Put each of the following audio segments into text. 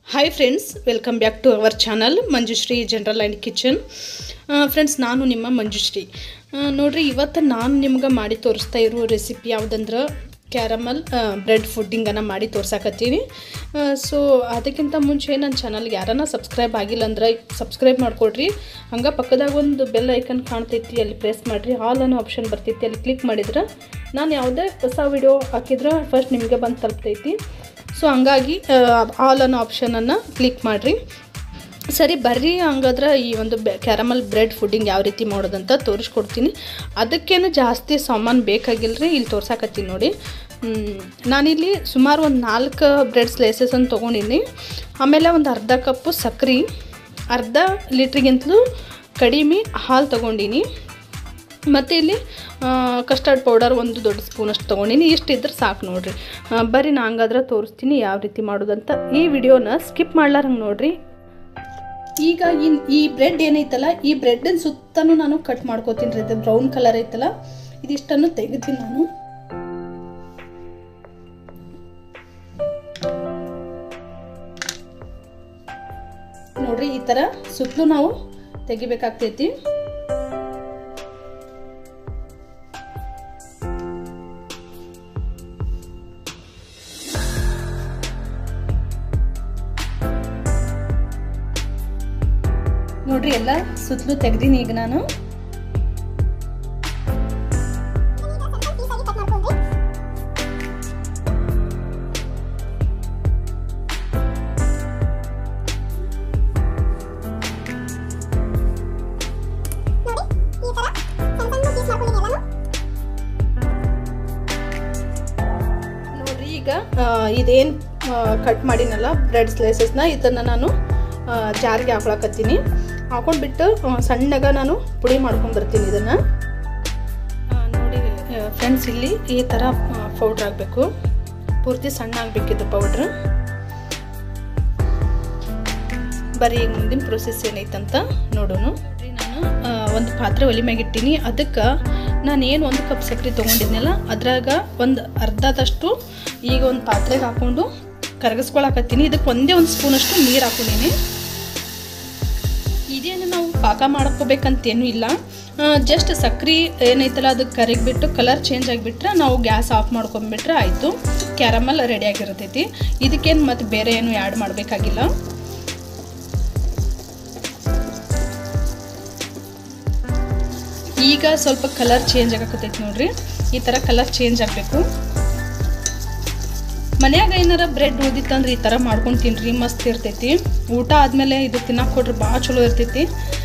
hi friends welcome back to our channel Manjushree general and kitchen friends ನಾನು ನಿಮ್ಮ ಮಂಜುಶ್ರೀ ಆ, ನೋಡ್ರಿ ಇವತ್ತು ನಾನು ನಿಮ್ಗೆ ಮಾಡಿ ತೋರಿಸ್ತಾ ಇರೋ ರೆಸಿಪಿ ಯಾವುದಂದ್ರೆ ಕ್ಯಾರಮಲ್ ಬ್ರೆಡ್ ಫುಡ್ಡಿಂಗನ್ನು ಮಾಡಿ ತೋರ್ಸಾಕತ್ತೀನಿ ಸೊ ಅದಕ್ಕಿಂತ ಮುಂಚೆ ನನ್ನ ಚಾನಲ್ಗೆ ಯಾರನ್ನ ಸಬ್ಸ್ಕ್ರೈಬ್ ಆಗಿಲ್ಲ ಅಂದ್ರೆ ಸಬ್ಸ್ಕ್ರೈಬ್ ಮಾಡ್ಕೊಡ್ರಿ ಹಂಗೆ ಪಕ್ಕದಾಗ ಒಂದು ಬೆಲ್ ಐಕನ್ ಕಾಣ್ತೈತಿ ಅಲ್ಲಿ ಪ್ರೆಸ್ ಮಾಡಿರಿ ಆಲ್ ಅನ್ನೋ ಆಪ್ಷನ್ ಬರ್ತೈತಿ ಅಲ್ಲಿ ಕ್ಲಿಕ್ ಮಾಡಿದ್ರೆ ನಾನು ಯಾವುದೇ ಹೊಸ ವಿಡಿಯೋ ಹಾಕಿದ್ರೆ ಫಸ್ಟ್ ನಿಮಗೆ ಬಂದು ತಲುಪ್ತೈತಿ ಸೊ ಹಂಗಾಗಿ ಆಲ್ ಅನ್ನೋ ಆಪ್ಷನನ್ನು ಕ್ಲಿಕ್ ಮಾಡಿರಿ ಸರಿ ಬರ್ರಿ ಹಂಗಾದ್ರೆ ಈ ಒಂದು ಬೆ ಕ್ಯಾರಮಲ್ ಬ್ರೆಡ್ ಫುಡ್ಡಿಂಗ್ ಯಾವ ರೀತಿ ಮಾಡೋದಂತ ತೋರಿಸ್ಕೊಡ್ತೀನಿ ಅದಕ್ಕೇನು ಜಾಸ್ತಿ ಸಾಮಾನು ಬೇಕಾಗಿಲ್ಲ ರೀ ಇಲ್ಲಿ ತೋರ್ಸಾಕತ್ತೀನಿ ನೋಡಿ ಹ್ಮ್, ನಾನಿಲ್ಲಿ ಸುಮಾರು ಒಂದು ನಾಲ್ಕು ಬ್ರೆಡ್ ಸ್ಲೈಸಸನ್ನು ತೊಗೊಂಡಿನಿ ಆಮೇಲೆ ಒಂದು ಅರ್ಧ ಕಪ್ಪು ಸಕ್ರೆ ಅರ್ಧ ಲೀಟ್ರಿಗಿಂತಲೂ ಕಡಿಮೆ ಹಾಲು ತೊಗೊಂಡಿನಿ ಮತ್ತು ಇಲ್ಲಿ ಕಸ್ಟರ್ಡ್ ಪೌಡರ್ ಒಂದು ದೊಡ್ಡ ಸ್ಪೂನಷ್ಟು ತೊಗೊಂಡಿನಿ ಇಷ್ಟು ಇದ್ರೆ ಸಾಕು ನೋಡ್ರಿ ಆ, ಬರ್ರಿ ನಾ ಹಂಗಾದ್ರೆ ತೋರಿಸ್ತೀನಿ ಯಾವ ರೀತಿ ಮಾಡೋದಂತ ಈ ವಿಡಿಯೋನ ಸ್ಕಿಪ್ ಮಾಡ್ಲಾರಂಗೆ ನೋಡ್ರಿ ಈಗ ಇನ್ ಈ ಬ್ರೆಡ್ ಏನೈತಲ್ಲ ಈ ಬ್ರೆಡ್ಡಿನ ಸುತ್ತನೂ ನಾನು ಕಟ್ ಮಾಡ್ಕೋತೀನಿ ರೀ ಇದು ಬ್ರೌನ್ ಕಲರ್ ಐತಲ್ಲ ಇದಿಷ್ಟನ್ನು ತೆಗಿತೀನಿ ನಾನು ನೋಡ್ರಿ ಈ ಥರ ಸುತ್ತಲೂ ನಾವು ತೆಗಿಬೇಕಾಗ್ತೈತಿ ನೋಡ್ರಿ ಎಲ್ಲ ಸುತ್ತಲೂ ತೆಗ್ದೀನಿ ಈಗ ನಾನು ನೋಡ್ರಿ ಈಗ ಇದೇನು ಕಟ್ ಮಾಡಿನಲ್ಲ ಬ್ರೆಡ್ ಸ್ಲೈಸಸ್ನ ಇದನ್ನು ನಾನು ಆ, ಜಾರಿಗೆ ಹಾಕೊಳಕತ್ತೀನಿ ಹಾಕೊಂಡ್ಬಿಟ್ಟು ಆ, ಸಣ್ಣಗ ನಾನು ಪುಡಿ ಮಾಡ್ಕೊಂಡು ಬರ್ತೀನಿ ಇದನ್ನು ನೋಡಿ ಫ್ರೆಂಡ್ಸ್ ಇಲ್ಲಿ ಈ ಥರ ಪೌಡ್ರ್ ಆಗಬೇಕು ಪೂರ್ತಿ ಸಣ್ಣ ಆಗಬೇಕಿದ್ದು ಪೌಡ್ರ್ ಬರೀ ಈಗ ಮುಂದಿನ ಪ್ರೊಸೆಸ್ ಏನೈತಂತ ನೋಡೋಣ ನೋಡ್ರಿ ನಾನು ಆ, ಒಂದು ಪಾತ್ರೆ ಒಲಿ ಮ್ಯಾಗ ಇಟ್ಟೀನಿ ಅದಕ್ಕೆ ನಾನು ಏನು ಒಂದು ಕಪ್ ಸಕ್ಕರೆ ತೊಗೊಂಡಿದ್ನಲ್ಲ ಅದ್ರಾಗ ಒಂದು ಅರ್ಧದಷ್ಟು ಈಗ ಒಂದು ಪಾತ್ರೆಗೆ ಹಾಕ್ಕೊಂಡು ಕರಗಿಸ್ಕೊಳಕತ್ತೀನಿ ಇದಕ್ಕೆ ಒಂದೇ ಒಂದು ಸ್ಪೂನಷ್ಟು ನೀರು ಹಾಕೊಂಡಿನಿ ಇದೇನು ನಾವು ಪಾಕ ಮಾಡ್ಕೋಬೇಕಂತೇನೂ ಇಲ್ಲ ಜಸ್ಟ್ ಸಕ್ರೆ ಏನೈತಲ್ಲ ಅದಕ್ಕೆ ಕರಗಿಬಿಟ್ಟು ಕಲರ್ ಚೇಂಜ್ ಆಗಿಬಿಟ್ರೆ ನಾವು ಗ್ಯಾಸ್ ಆಫ್ ಮಾಡ್ಕೊಂಡ್ಬಿಟ್ರೆ ಆಯಿತು ಕ್ಯಾರಮಲ್ ರೆಡಿ ಆಗಿರ್ತೈತಿ ಇದಕ್ಕೇನು ಮತ್ತು ಬೇರೆ ಏನು ಆ್ಯಡ್ ಮಾಡಬೇಕಾಗಿಲ್ಲ ಈಗ ಸ್ವಲ್ಪ ಕಲರ್ ಚೇಂಜ್ ಆಗಕತ್ತೈತಿ ನೋಡ್ರಿ ಈ ಥರ ಕಲರ್ ಚೇಂಜ್ ಆಗಬೇಕು ಮನ್ಯಾಗ ಏನಾರ ಬ್ರೆಡ್ ಉಳಿದಿತ್ತಂದ್ರೆ ಈ ಥರ ಮಾಡ್ಕೊಂಡು ತಿನ್ರಿ ಮಸ್ತ್ ಇರ್ತೈತಿ ಊಟ ಆದಮೇಲೆ ಇದು ತಿನ್ನಕ್ಕೆ ಕೊಟ್ರೆ ಭಾಳ ಚಲೋ ಇರ್ತೈತಿ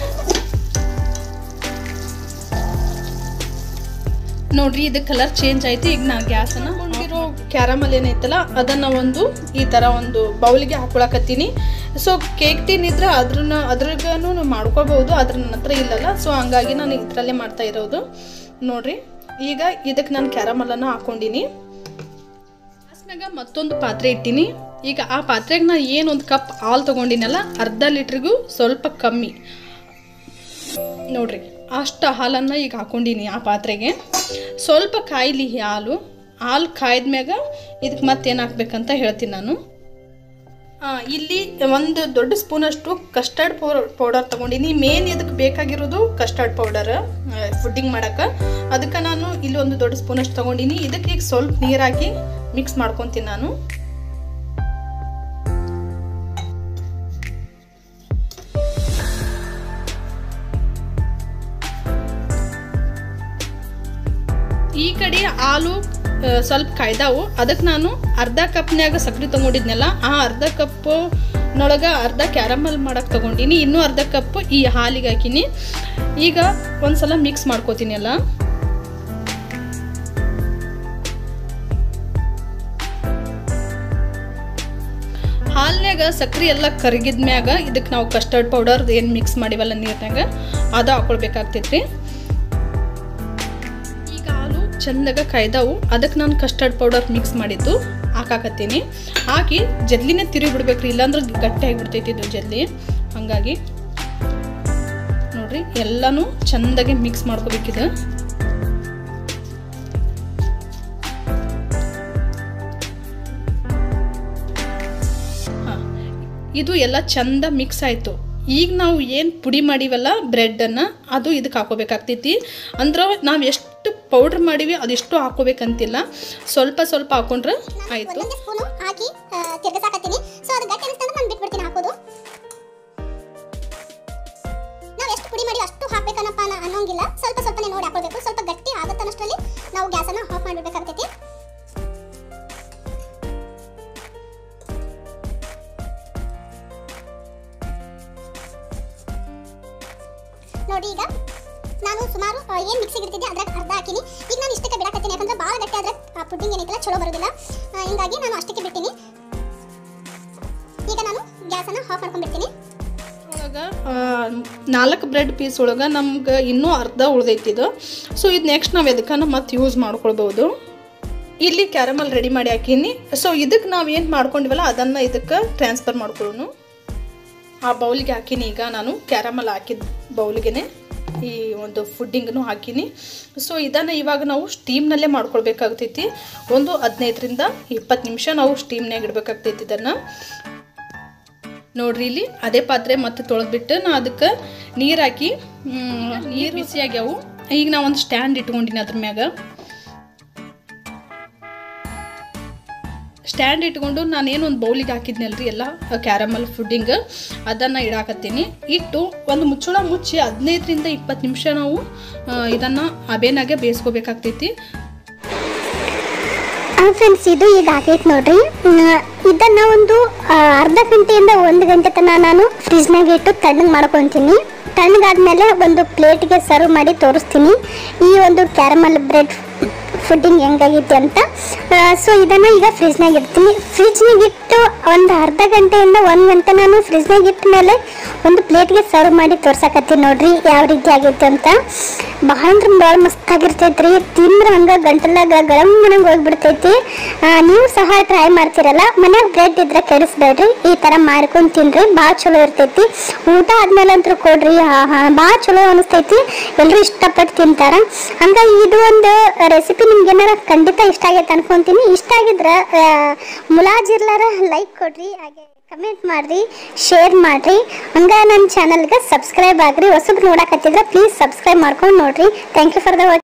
ನೋಡ್ರಿ ಇದು ಕಲರ್ ಚೇಂಜ್ ಆಯ್ತು ಈಗ ನಾ ಗ್ಯಾಸನ್ನು ಹೊಂದಿರೋ ಕ್ಯಾರಮಲ್ ಏನೈತಲ್ಲ ಅದನ್ನು ಒಂದು ಈ ಥರ ಒಂದು ಬೌಲ್ಗೆ ಹಾಕೊಳಕತ್ತೀನಿ ಸೊ ಕೇಕ್ ಟಿನ್ ಇದ್ರೆ ಅದ್ರನ್ನ ಅದ್ರಾಗೂ ಮಾಡ್ಕೋಬಹುದು ಅದ್ರ ನನ್ನ ಹತ್ರ ಇಲ್ಲಲ್ಲ ಸೊ ಹಂಗಾಗಿ ನಾನು ಇದರಲ್ಲೇ ಮಾಡ್ತಾ ಇರೋದು ನೋಡ್ರಿ ಈಗ ಇದಕ್ಕೆ ನಾನು ಕ್ಯಾರಮಲನ್ನು ಹಾಕೊಂಡಿನಿ ಗ್ಯಾಸ್ನಾಗ ಮತ್ತೊಂದು ಪಾತ್ರೆ ಇಟ್ಟಿನಿ ಈಗ ಆ ಪಾತ್ರೆಗೆ ನಾನು ಏನು ಒಂದು ಕಪ್ ಹಾಲು ತೊಗೊಂಡಿನಲ್ಲ ಅರ್ಧ ಲೀಟ್ರಿಗೂ ಸ್ವಲ್ಪ ಕಮ್ಮಿ ನೋಡ್ರಿ ಅಷ್ಟು ಹಾಲನ್ನು ಈಗ ಹಾಕೊಂಡಿನಿ ಆ ಪಾತ್ರೆಗೆ ಸ್ವಲ್ಪ ಕಾಯ್ಲಿ ಈ ಹಾಲು ಹಾಲು ಕಾಯ್ದ್ಮ್ಯಾಗ ಇದಕ್ಕೆ ಮತ್ತೇನು ಹಾಕ್ಬೇಕಂತ ಹೇಳ್ತೀನಿ ನಾನು ಆ, ಇಲ್ಲಿ ಒಂದು ದೊಡ್ಡ ಸ್ಪೂನಷ್ಟು ಕಸ್ಟರ್ಡ್ ಪೌಡರ್ ಪೌಡರ್ ತೊಗೊಂಡಿನಿ ಮೇನ್ ಇದಕ್ಕೆ ಬೇಕಾಗಿರೋದು ಕಸ್ಟರ್ಡ್ ಪೌಡರ್ ಫುಡ್ಡಿಂಗ್ ಮಾಡೋಕೆ ಅದಕ್ಕೆ ನಾನು ಇಲ್ಲಿ ಒಂದು ದೊಡ್ಡ ಸ್ಪೂನಷ್ಟು ತೊಗೊಂಡಿನಿ ಇದಕ್ಕೆ ಈಗ ಸ್ವಲ್ಪ ನೀರು ಹಾಕಿ ಮಿಕ್ಸ್ ಮಾಡ್ಕೊತೀನಿ ನಾನು ಈ ಕಡೆ ಹಾಲು ಆ, ಸ್ವಲ್ಪ ಕಾಯ್ದಾವು ಅದಕ್ಕೆ ನಾನು ಅರ್ಧ ಕಪ್ನ್ಯಾಗ ಸಕ್ರೆ ತೊಗೊಂಡಿದ್ನಲ್ಲ ಆ ಅರ್ಧ ಕಪ್ ನೊಳಗ ಅರ್ಧ ಕ್ಯಾರಮಲ್ ಮಾಡಕ್ಕೆ ತೊಗೊಂಡಿನಿ ಇನ್ನೂ ಅರ್ಧ ಕಪ್ ಈ ಹಾಲಿಗೆ ಹಾಕಿನಿ ಈಗ ಒಂದ್ಸಲ ಮಿಕ್ಸ್ ಮಾಡ್ಕೋತೀನಿ ಎಲ್ಲ ಹಾಲ್ನ್ಯಾಗ ಸಕ್ರೆ ಎಲ್ಲ ಕರಗಿದ್ಮ್ಯಾಗ ಇದಕ್ಕೆ ನಾವು ಕಸ್ಟರ್ಡ್ ಪೌಡರ್ ಏನು ಮಿಕ್ಸ್ ಮಾಡಿವಲ್ಲ ನೀರ್ನ್ಯಾಗ ಅದು ಹಾಕೊಳ್ಬೇಕಾಗ್ತೈತ್ರಿ ಈಗ ಹಾಲು ಚಂದಾಗ ಕಾಯ್ದಾವು ಅದಕ್ಕೆ ನಾನು ಕಸ್ಟರ್ಡ್ ಪೌಡರ್ ಮಿಕ್ಸ್ ಮಾಡಿದ್ದು ಹಾಕಾಕತ್ತೀನಿ ಹಾಕಿ ಜಲ್ದಿನೇ ತಿರುಗಿ ಬಿಡ್ಬೇಕ್ರಿ ಇಲ್ಲಾಂದ್ರೆ ಗಟ್ಟಿ ಆಗಿಬಿಡ್ತೈತಿ ಇದು ಜಲ್ದಿ ಹಾಗಾಗಿ ನೋಡ್ರಿ ಎಲ್ಲನೂ ಚಂದಾಗಿ ಮಿಕ್ಸ್ ಮಾಡ್ಕೋಬೇಕಿದು ಇದು ಎಲ್ಲ ಚಂದ ಮಿಕ್ಸ್ ಆಯಿತು ಈಗ ನಾವು ಏನು ಪುಡಿ ಮಾಡಿವಲ್ಲ ಬ್ರೆಡ್ಡನ್ನು ಅದು ಇದಕ್ಕೆ ಹಾಕೋಬೇಕಾಗ್ತೈತಿ ಅಂದ್ರೆ ನಾವು ಎಷ್ಟು ಪೌಡ್ರ್ ಮಾಡೀವಿ ಅದೆಷ್ಟು ಹಾಕೋಬೇಕಂತಿಲ್ಲ ಸ್ವಲ್ಪ ಸ್ವಲ್ಪ ಹಾಕೊಂಡ್ರೆ ಆಯಿತು ಒಂದೊಂದೇ ಸ್ಪೂನು ಹಾಕಿ ಆ, ತಿರ್ಗಿಸಾಕತ್ತೀನಿ ಸೊ ಅದು ಗಟ್ಟಿ ಅನಿಸ್ತಂದ್ರೆ ನಾನು ಬಿಟ್ಬಿಡ್ತೀನಿ ಹಾಕೋದು ನಾವು ಎಷ್ಟು ಪುಡಿ ಮಾಡಿ ಅಷ್ಟು ಹಾಕ್ಬೇಕನ್ನಪ್ಪ ಅನ್ನ- ಅನ್ನೋಂಗಿಲ್ಲ ಸ್ವಲ್ಪ ಸ್ವಲ್ಪನೇ ನೋಡಿ ಹಾಕೊಳ್ಬೇಕು ಸ್ವಲ್ಪ ಗಟ್ಟಿ ಆಗುತ್ತನ್ನಷ್ಟರಲ್ಲಿ ನಾವು ಗ್ಯಾಸನ್ನು ಆಫ್ ಮಾಡಿಬಿಡ್ಬೇಕಾಗ್ತೈತಿ ನೋಡಿ ಈಗ ನಾನು ಸುಮಾರು ಏನು ಮಿಕ್ಸಿಗೆ ಇಡ್ತಿದ್ದೆ ಅದ್ರಾಗ ಅರ್ಧ ಹಾಕಿನಿ ಈಗ ನಾನು ಇಷ್ಟಕ್ಕೆ ಬಿಡಕತ್ತೀನಿ ಯಾಕಂದ್ರೆ ಭಾಳ ಗಟ್ಟಿ ಆದ್ರೆ ಪುಡ್ಡಿಂಗ್ ಏನೈತಲ್ಲ ಚಲೋ ಬರೋದಿಲ್ಲ ಆ, ಹಿಂಗಾಗಿ ನಾನು ಅಷ್ಟಕ್ಕೆ ಬಿಡ್ತೀನಿ ಈಗ ನಾನು ಗ್ಯಾಸನ್ನು ಆಫ್ ಮಾಡ್ಕೊಂಡ್ಬಿಡ್ತೀನಿ ಒಳಗೆ ನಾಲ್ಕು ಬ್ರೆಡ್ ಪೀಸ್ ಒಳಗೆ ನಮ್ಗೆ ಇನ್ನೂ ಅರ್ಧ ಉಳ್ದೈತಿ ಇದು ಸೊ ಇದು ನೆಕ್ಸ್ಟ್ ನಾವು ಎದಕ್ಕನ ಮತ್ತೆ ಯೂಸ್ ಮಾಡ್ಕೊಳ್ಬೋದು ಇಲ್ಲಿ ಕ್ಯಾರಮಲ್ ರೆಡಿ ಮಾಡಿ ಹಾಕೀನಿ ಸೊ ಇದಕ್ಕೆ ನಾವು ಏನು ಮಾಡ್ಕೊಂಡಿವಲ್ಲ ಅದನ್ನು ಇದಕ್ಕೆ ಟ್ರಾನ್ಸ್ಫರ್ ಮಾಡ್ಕೊಳ್ಳೋನು ಆ ಬೌಲಿಗೆ ಹಾಕೀನಿ ಈಗ ನಾನು ಕ್ಯಾರಮಲ್ ಹಾಕಿದ ಬೌಲಿಗೆ ಈ ಒಂದು ಫುಡ್ಡಿಂಗನ್ನು ಹಾಕೀನಿ ಸೊ ಇದನ್ನು ಇವಾಗ ನಾವು ಸ್ಟೀಮ್ನಲ್ಲೇ ಮಾಡ್ಕೊಳ್ಬೇಕಾಗ್ತೈತಿ ಒಂದು ಹದಿನೈದರಿಂದ ಇಪ್ಪತ್ತು ನಿಮಿಷ ನಾವು ಸ್ಟೀಮ್ನಾಗ ಇಡಬೇಕಾಗ್ತೈತಿ ಇದನ್ನು ನೋಡ್ರಿ ಇಲ್ಲಿ ಅದೇ ಪಾತ್ರೆ ಮತ್ತೆ ತೊಳೆದ್ಬಿಟ್ಟು ನಾ ಅದಕ್ಕೆ ನೀರು ಹಾಕಿ ಮ್, ನೀರು ಬಿಸಿ ಆಗ್ಯಾವು ಈಗ ನಾ ಒಂದು ಸ್ಟ್ಯಾಂಡ್ ಇಟ್ಕೊಂಡಿನಿ ಅದ್ರ ಮ್ಯಾಗ ಸ್ಟ್ಯಾಂಡ್ ಇಟ್ಕೊಂಡು ನಾನೇನು ಒಂದು ಬೌಲಿಗೆ ಹಾಕಿದ್ನಲ್ರಿ ಎಲ್ಲ ಕ್ಯಾರಮಲ್ ಫುಡ್ಡಿಂಗ್ ಅದನ್ನು ಇಡಾಕತ್ತೀನಿ ಇಟ್ಟು ಒಂದು ಮುಚ್ಚಳ ಮುಚ್ಚಿ ಹದಿನೈದರಿಂದ ಇಪ್ಪತ್ತು ನಿಮಿಷ ನಾವು ಇದನ್ನು ಅಬೇನಾಗೆ ಬೇಯಿಸ್ಕೋಬೇಕಾಗ್ತೈತಿ ಫ್ರೆಂಡ್ಸ್ ಇದು ಈಗ ಆಗೈತೆ ನೋಡ್ರಿ ಇದನ್ನು ಒಂದು ಆ, ಅರ್ಧ ಗಂಟೆಯಿಂದ ಒಂದು ಗಂಟೆ ತನಕ ನಾನು ಫ್ರಿಜ್ನಾಗ ಇಟ್ಟು ತಣ್ಣಗೆ ಮಾಡ್ಕೊತೀನಿ ತಣ್ಣಗಾದ್ಮೇಲೆ ಒಂದು ಪ್ಲೇಟ್ಗೆ ಸರ್ವ್ ಮಾಡಿ ತೋರಿಸ್ತೀನಿ ಈ ಒಂದು ಕ್ಯಾರಮಲ್ ಬ್ರೆಡ್ ಫುಡ್ಡಿಂಗ್ ಹೆಂಗಾಗೈತಿ ಅಂತ ಸೊ ಇದನ್ನು ಈಗ ಫ್ರಿಜ್ನಾಗ ಇಡ್ತೀನಿ ಫ್ರಿಜ್ನಾಗ ಇಟ್ಟು ಒಂದು ಅರ್ಧ ಗಂಟೆಯಿಂದ ಒಂದು ಗಂಟೆ ನಾನು ಫ್ರಿಜ್ನಾಗ ಇಟ್ಟ ಮೇಲೆ ಒಂದು ಪ್ಲೇಟ್ಗೆ ಸರ್ವ್ ಮಾಡಿ ತೋರ್ಸಕತ್ತೀನಿ ನೋಡ್ರಿ ಯಾವ ರೀತಿ ಆಗೈತೆ ಅಂತ ಭಾಳ ಅಂದ್ರೆ ಭಾಳ ಮಸ್ತಾಗಿರ್ತೈತೆ ರೀ ತಿಂದ್ರೆ ಹಂಗೆ ಗಂಟಲಾಗ ಗರಂ ಮನಂಗೆ ಹೋಗ್ಬಿಡ್ತೈತಿ ಆ, ನೀವು ಸಹ ಟ್ರೈ ಮಾಡ್ತಿರಲ್ಲ ಮನ್ಯಾಗ ಬ್ರೆಡ್ ಇದ್ರೆ ಕೆಡಿಸ್ಬೇಡ್ರಿ ಈ ಥರ ಮಾಡ್ಕೊಂಡು ತಿನ್ರಿ ಭಾಳ ಚಲೋ ಇರ್ತೈತಿ ಊಟ ಆದ್ಮೇಲೆ ಅಂತೂ ಕೊಡ್ರಿ ಭಾಳ ಚಲೋ ಅನಿಸ್ತೈತಿ ಎಲ್ಲರೂ ಇಷ್ಟಪಟ್ಟು ತಿಂತಾರ ಹಂಗಾಗಿ ಇದು ಒಂದು ರೆಸಿಪಿ ನಿಮ್ಗೆ ಏನಾರ ಖಂಡಿತ ಇಷ್ಟ ಆಗೈತೆ ಅನ್ಕೊಂತೀನಿ ಇಷ್ಟ ಆಗಿದ್ರೆ ಆ, ಮುಲಾಜಿರ್ಲಾರ ಲೈಕ್ ಕೊಡ್ರಿ ಹಾಗೆ ಕಮೆಂಟ್ ಮಾಡ್ರಿ ಶೇರ್ ಮಾಡ್ರಿ ಹಂಗ ನನ್ನ ಚಾನಲ್ಗೆ ಸಬ್ಸ್ಕ್ರೈಬ್ ಆಗ್ರಿ ಹೊಸಬ್ರು ನೋಡಕತ್ತಿದ್ರೆ ಪ್ಲೀಸ್ ಸಬ್ಸ್ಕ್ರೈಬ್ ಮಾಡ್ಕೊಂಡು ನೋಡ್ರಿ ಥ್ಯಾಂಕ್ ಯು ಫಾರ್ ದ